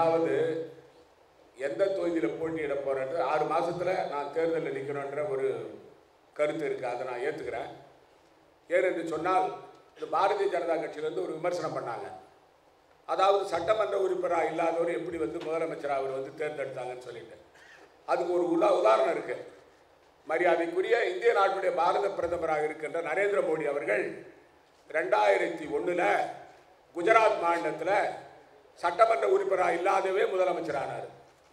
அதாவது எந்த தொகுதியில் போட்டியிட போகிறேன்ற ஆறு மாசத்துல நான் தேர்தலில் நிற்கணுன்ற ஒரு கருத்து இருக்குது அதை நான் ஏற்றுக்கிறேன் ஏனென்று சொன்னால் இந்த பாரதிய ஜனதா கட்சியிலேருந்து ஒரு விமர்சனம் பண்ணாங்க அதாவது சட்டமன்ற உறுப்பினராக இல்லாதவர் எப்படி வந்து முதலமைச்சராக அவர் வந்து தேர்ந்தெடுத்தாங்கன்னு சொல்லிட்டு அதுக்கு ஒரு உதா உதாரணம் இருக்கு மரியாதைக்குரிய இந்திய நாட்டுடைய பாரத பிரதமராக இருக்கின்ற நரேந்திர மோடி அவர்கள் ரெண்டாயிரத்தி ஒண்ணுல குஜராத் மாநிலத்தில் சட்டமன்ற உறுப்பினராக இல்லாதவே முதலமைச்சரானார்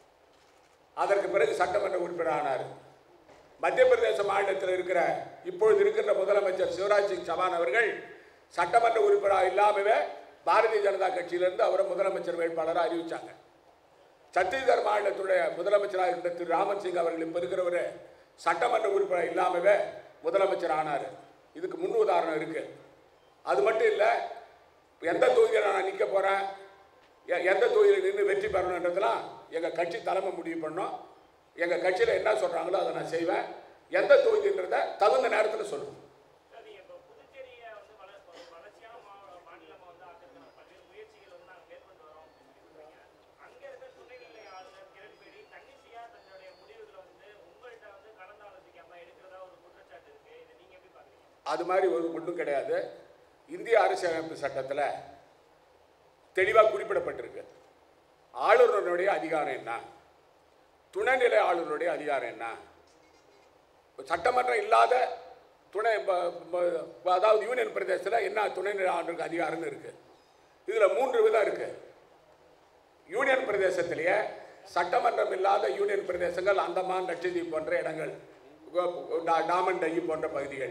அதற்கு பிறகு சட்டமன்ற உறுப்பினர் ஆனார் மத்திய பிரதேச மாநிலத்தில் இருக்கிற இப்பொழுது இருக்கின்ற முதலமைச்சர் சிவராஜ் சிங் சௌகான் அவர்கள் சட்டமன்ற உறுப்பினராக இல்லாமவே பாரதிய ஜனதா கட்சியிலிருந்து அவரை முதலமைச்சர் வேட்பாளராக அறிவிச்சாங்க சத்தீஸ்கர் மாநிலத்துடைய முதலமைச்சராக இருந்த திரு ராமன் சிங் அவர்கள் இப்போ இருக்கிறவர் சட்டமன்ற உறுப்பினர் இல்லாமவே முதலமைச்சர் ஆனார் இதுக்கு முன் உதாரணம் இருக்கு அது மட்டும் இல்லை எந்த தொகுதியில் நான் நிற்க போகிறேன் எந்த தொகுதியில் நின்று வெற்றி பெறணுன்றதெல்லாம் எங்கள் கட்சி தலைமை முடிவு பண்ணோம் எங்கள் கட்சியில் என்ன சொல்கிறாங்களோ அதை நான் செய்வேன் எந்த தொகுதின்றதை தகுந்த நேரத்தில் சொல்லுவேன் சார், நீங்க இப்ப புதுச்சேரியை வந்து வள- ஒரு வளர்ச்சியான மா- மாநிலமா வந்து ஆக்குறதுக்கான பல்வேறு முயற்சிகள் வந்து நாங்க மேற்கொண்டு வரோம் அப்படின்னு சொல்றீங்க. அங்க இருக்க துணைநிலை ஆளுநர் கிரண்பேடி தன்னிச்சையா தன்னுடைய முடிவுகளை வந்து உங்கள்ட்ட வந்து கலந்து ஆலோசிக்காம எடுக்கிறதா ஒரு குற்றச்சாட்டு இருக்கு இதை நீங்க எப்படி பாக்குறீங்க அது மாதிரி ஒரு ஒன்றும் கிடையாது இந்திய அரசியலமைப்பு சட்டத்தில் தெளிவாக குறிப்பிடப்பட்டிருக்கு ஆளுநருடைய அதிகாரம் என்ன துணைநிலை ஆளுநருடைய அதிகாரம் என்ன சட்டமன்றம் இல்லாத துணை ப- ப- அதாவது யூனியன் பிரதேசத்தில் என்ன துணைநிலை ஆளுநருக்கு அதிகாரம்னு இருக்கு இதில் மூன்று விதம் இருக்கு யூனியன் பிரதேசத்திலேயே சட்டமன்றம் இல்லாத யூனியன் பிரதேசங்கள் அந்தமான் லட்சத்தீவு போன்ற இடங்கள் கோ- டா- டாமன் டையி போன்ற பகுதிகள்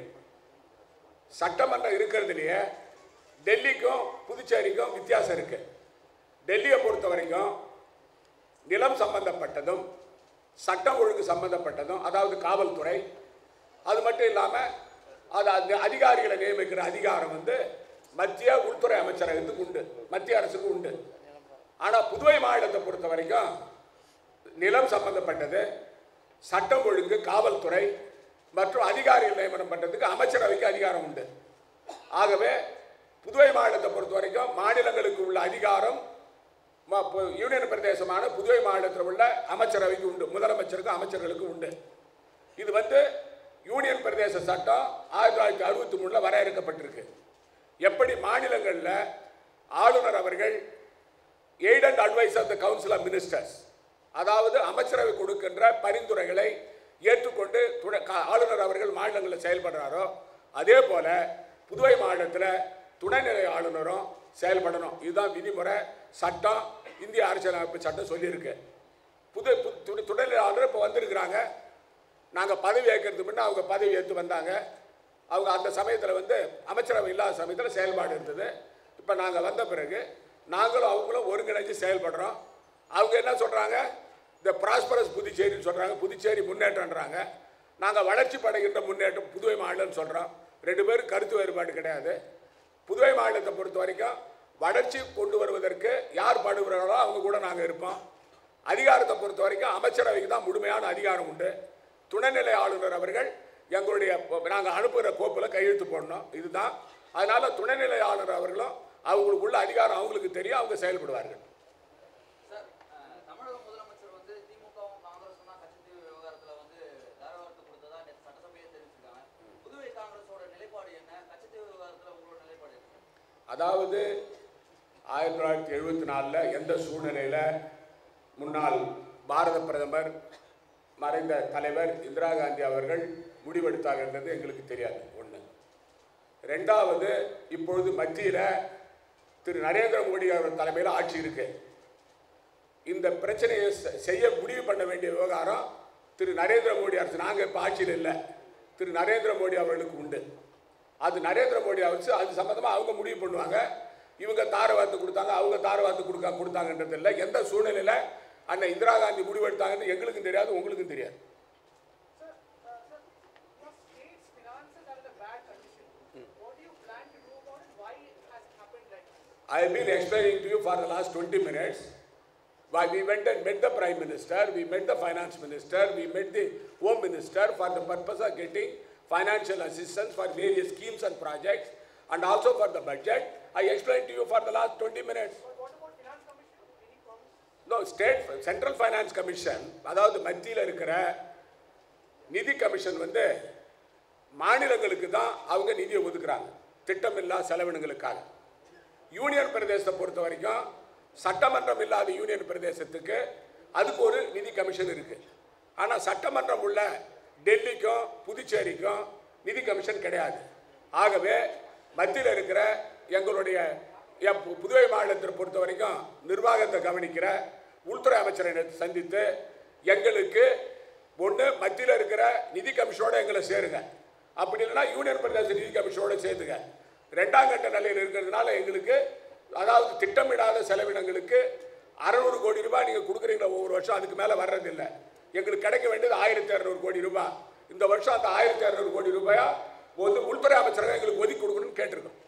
சட்டமன்றம் இருக்கிறதுலையே டெல்லிக்கும் புதுச்சேரிக்கும் வித்தியாசம் இருக்கு டெல்லியை பொறுத்த வரைக்கும் நிலம் சம்பந்தப்பட்டதும் சட்டம் ஒழுங்கு சம்பந்தப்பட்டதும் அதாவது காவல்துறை அது மட்டும் இல்லாமல் அது அந்த அதிகாரிகளை நியமிக்கிற அதிகாரம் வந்து மத்திய உள்துறை அமைச்சரகத்துக்கு உண்டு மத்திய அரசுக்கு உண்டு ஆனால் புதுவை மாநிலத்தை பொறுத்த வரைக்கும் நிலம் சம்பந்தப்பட்டது சட்டம் ஒழுங்கு காவல்துறை மற்றும் அதிகாரிகள் நியமனம் பண்ணுறதுக்கு அமைச்சரவைக்கு அதிகாரம் உண்டு ஆகவே புதுவை மாநிலத்தை பொறுத்த வரைக்கும் மாநிலங்களுக்கு உள்ள அதிகாரம் ம- பு- யூனியன் பிரதேசமான புதுவை மாநிலத்தில் உள்ள அமைச்சரவைக்கு உண்டு முதலமைச்சருக்கும் அமைச்சர்களுக்கும் உண்டு இது வந்து யூனியன் பிரதேச சட்டம் ஆயிரத்தி தொள்ளாயிரத்தி அறுபத்தி மூணில் வரையறுக்கப்பட்டிருக்கு எப்படி மாநிலங்களில் ஆளுநர் அவர்கள் aid and advice of the council of ministers அதாவது அமைச்சரவை கொடுக்கின்ற பரிந்துரைகளை ஏற்றுக்கொண்டு துணை கா- ஆளுநர் அவர்கள் மாநிலங்களில் செயல்படுறாரோ அதே போல புதுவை மாநிலத்தில் துணைநிலை ஆளுநரும் செயல்படணும் இதுதான் விதிமுறை சட்டம் இந்திய அரசியலமைப்பு சட்டம் சொல்லியிருக்கு புது பு- துணை- துணைநிலை ஆளுநர் இப்போ வந்திருக்கிறாங்க நாங்கள் பதவி ஏற்கிறதுக்கு முன்னே அவங்க பதவி ஏற்று வந்தாங்க அவங்க அந்த சமயத்தில் வந்து அமைச்சரவை இல்லாத சமயத்தில் செயல்பாடு இருந்தது இப்போ நாங்கள் வந்த பிறகு நாங்களும் அவங்களும் ஒருங்கிணைஞ்சு செயல்படுறோம் அவங்க என்ன சொல்கிறாங்க இந்த ப்ராஸ்பரஸ் புதுச்சேரின்னு சொல்கிறாங்க புதுச்சேரி முன்னேற்றம்ன்றாங்க நாங்கள் வளர்ச்சி படைகின்ற முன்னேற்றம் புதுவை மாநிலம்னு சொல்கிறோம் ரெண்டு பேரும் கருத்து வேறுபாடு கிடையாது புதுவை மாநிலத்தை பொறுத்த வரைக்கும் வளர்ச்சி கொண்டு வருவதற்கு யார் பாடுகிறாரோ அவங்க கூட நாங்கள் இருப்போம் அதிகாரத்தை பொறுத்த வரைக்கும் அமைச்சரவைக்கு தான் முழுமையான அதிகாரம் உண்டு துணைநிலை ஆளுநர் அவர்கள் எங்களுடைய நாங்கள் அனுப்புகிற கோப்பில் கையெழுத்து போடணும் இதுதான் அதனால துணைநிலை ஆளுநர் அவர்களும் அவங்களுக்குள்ள அதிகாரம் அவங்களுக்கு தெரியும் அவங்க செயல்படுவார்கள் சார் அஹ், தமிழக முதலமைச்சர் வந்து திமுகவும் காங்கிரஸும் தான் கட்சித்தீவு விவகாரத்துல வந்து தாரவார்த்து கொடுத்ததா நேற்று சட்டசபையை தெரிவிச்சிருக்காங்க புதுவை காங்கிரஸோட நிலைப்பாடு என்ன கட்சித்தீவு விவகாரத்துல உங்களோட நிலைப்பாடு என்ன அதாவது ஆயிரத்தி தொள்ளாயிரத்தி எழுபத்தி நாலில் எந்த சூழ்நிலையில் முன்னாள் பாரத பிரதமர் மறைந்த தலைவர் இந்திரா காந்தி அவர்கள் முடிவெடுத்தாங்கன்றது எங்களுக்கு தெரியாது ஒன்று ரெண்டாவது இப்பொழுது மத்தியில் திரு நரேந்திர மோடி அவர் தலைமையில் ஆட்சி இருக்கு இந்த பிரச்சனையை செ- செய்ய முடிவு பண்ண வேண்டிய விவகாரம் திரு நரேந்திர மோடி அரசு நாங்கள் இப்போ ஆட்சியில் இல்லை திரு நரேந்திர மோடி அவர்களுக்கு உண்டு அது நரேந்திர மோடி அரசு அது சம்மந்தமாக அவங்க முடிவு பண்ணுவாங்க இவங்க தார வார்த்து கொடுத்தாங்க அவங்க தார வார்த்து கொடுக்க கொடுத்தாங்கன்றது இல்லை எந்த சூழ்நிலையில் அண்ணன் இந்திரா காந்தி முடிவெடுத்தாங்கன்னு எங்களுக்கும் தெரியாது உங்களுக்கும் தெரியாது Sir, uh, sir, your state's finances are in a bad condition. What do you plan to do about it? Why it has happened like this? I have been explaining to you for the last 20 minutes why we went and met the Prime Minister, we met the Finance Minister, we met the Home Minister for the purpose of getting financial assistance for various schemes and projects and also for the budget. I explained to you for the last 20 minutes. But what about finance commission? Any promise? No state central finance commission அதாவது மத்தியில் இருக்கிற நிதி commission வந்து மாநிலங்களுக்கு தான் அவங்க நிதியை ஒதுக்குறாங்க திட்டமில்லா செலவினங்களுக்காக union பிரதேசத்தை பொறுத்த வரைக்கும் சட்டமன்றம் இல்லாத யூனியன் பிரதேசத்துக்கு அதுக்கு ஒரு நிதி கமிஷன் இருக்கு ஆனால் சட்டமன்றம் உள்ள டெல்லிக்கும் புதுச்சேரிக்கும் நிதி கமிஷன் கிடையாது ஆகவே மத்தியில் இருக்கிற எங்களுடைய எம் பு- புதுவை மாநிலத்தை பொறுத்த வரைக்கும் நிர்வாகத்தை கவனிக்கிற உள்துறை அமைச்சரை நேத்து சந்தித்து எங்களுக்கு ஒன்று மத்தியில் இருக்கிற நிதி கமிஷனோட எங்களை சேருங்க அப்படி இல்லைன்னா யூனியன் பிரதேச நிதி கமிஷனோட சேர்த்துங்க ரெண்டாம் கட்ட நிலையில் இருக்கிறதுனால எங்களுக்கு அதாவது திட்டமிடாத செலவினங்களுக்கு அறநூறு கோடி ரூபாய் நீங்கள் கொடுக்குறீங்களா ஒவ்வொரு வருஷம் அதுக்கு மேலே வர்றதில்லை எங்களுக்கு கிடைக்க வேண்டியது ஆயிரத்தி இரநூறு கோடி ரூபாய் இந்த வருஷம் அந்த ஆயிரத்தி இரநூறு கோடி ரூபாயா வந்து உள்துறை அமைச்சரகம் எங்களுக்கு ஒதுக்கி கொடுக்கணும்னு கேட்டிருக்கோம்